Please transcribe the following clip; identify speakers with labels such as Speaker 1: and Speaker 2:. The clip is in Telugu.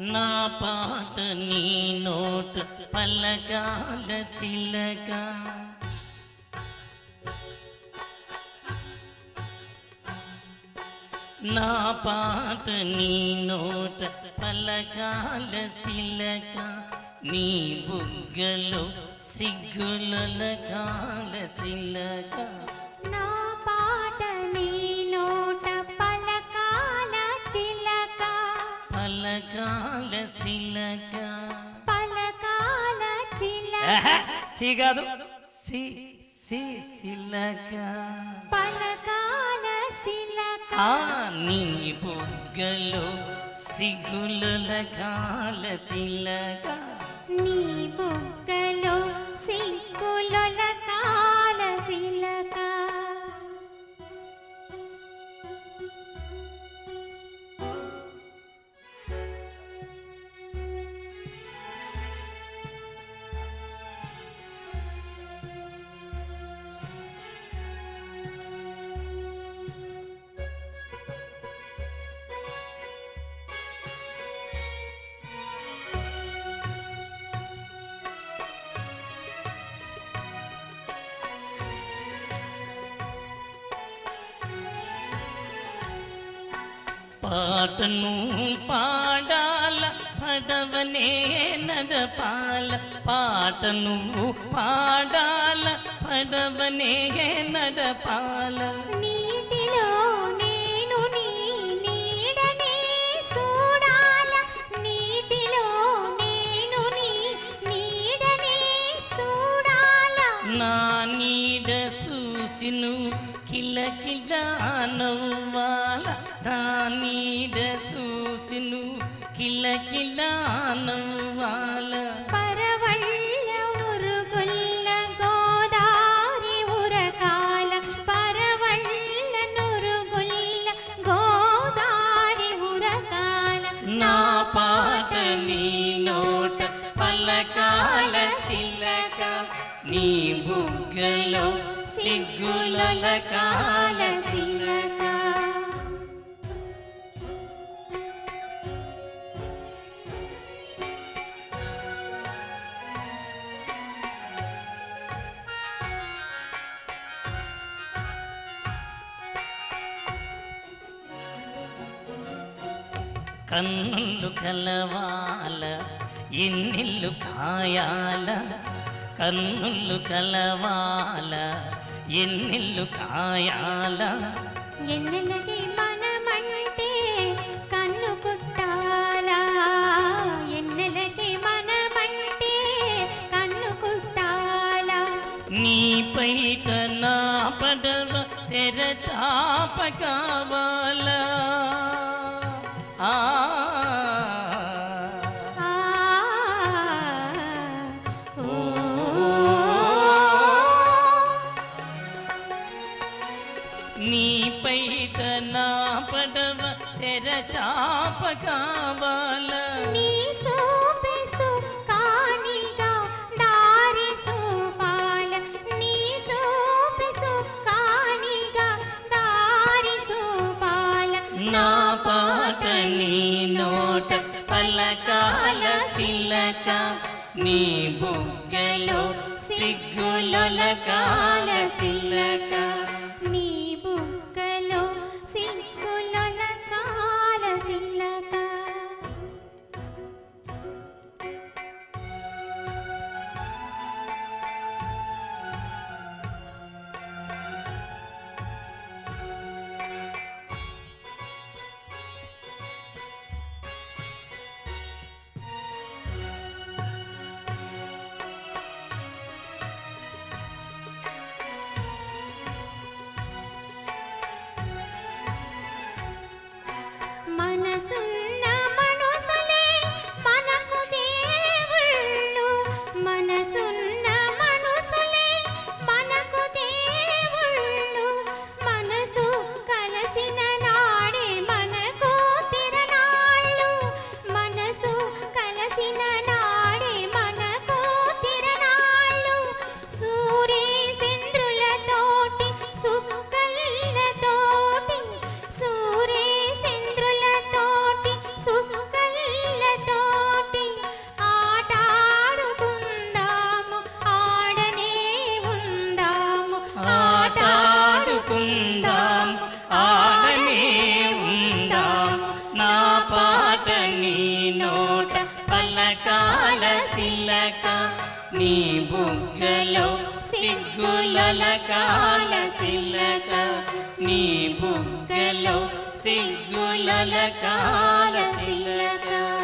Speaker 1: నా పాట నీ నోట పలకాల సిలక నా పాట నీ నోట పలకాల సిలక నీ బుగ్గలో సిగ్గుల కాల సిలక
Speaker 2: నా పాట నీ నోట పలకాల చిలక
Speaker 1: పలకాల సిలక
Speaker 2: పలకాల చిలక
Speaker 1: ఆహా, సి కాదు సి సి సిలక
Speaker 2: పలకాల సిలక
Speaker 1: ఆ నీ బుగ్గలో సిగ్గుల కాల సిలక
Speaker 2: నీ బుగ్గలో సిగ్గులొల కాల సిలక
Speaker 1: పాటను పాడాల పడవనే నడపాల పాట నువ్వు పాడాల పడవనే నడపాల
Speaker 2: నీటిలో నేను నీ నీడనే చూడాల నీటిలో నేను నీ నీడనే చూడాల
Speaker 1: నా నీడ చూసిను కిలకిల నవ్వాల నా నీడ చూసిను కిలకిల నవ్వాల
Speaker 2: పరవళ్ళ నురుగుల్ల గోదారి ఉరకాల పరవళ్ళ నురుగుల్ల గోదారి ఉరకాల
Speaker 1: నా పాట నీ నోట పలకాల సిలక నీ బుగ్గలో సిగ్గుల కాల సిలక కన్నులు కలవాల ఎన్నిల్లు కాయాల కన్నులు కలవాల ఎన్నిల్లు కాయాల
Speaker 2: ఎన్నెలకి మనమంటే కన్ను కుట్టాలా ఎన్నెలకి మనమంటే కన్ను కుట్టాలా
Speaker 1: నీ పైట నా పడవ తెర చాప కావాలా ఆ
Speaker 2: ఆ ఓ
Speaker 1: నీ పైట నా పడవ తెర చాప కావాలా
Speaker 2: నీ సోపే సుక్కానిగా దారి సోపాల నీ సోపే సుక్కానిగా దారి సోపాల
Speaker 1: నా పాట నీ నోట పలకాల సిలక నీ బుగ్గలో సిగ్గుల కాల సిలక
Speaker 2: నీ బుగ్గలో సిగ్గులొల కాల సిలక
Speaker 1: నీ బుగ్గలో సిగ్గుల కాల సిలక నీ బుగ్గలో సిగ్గుల కాల సిలక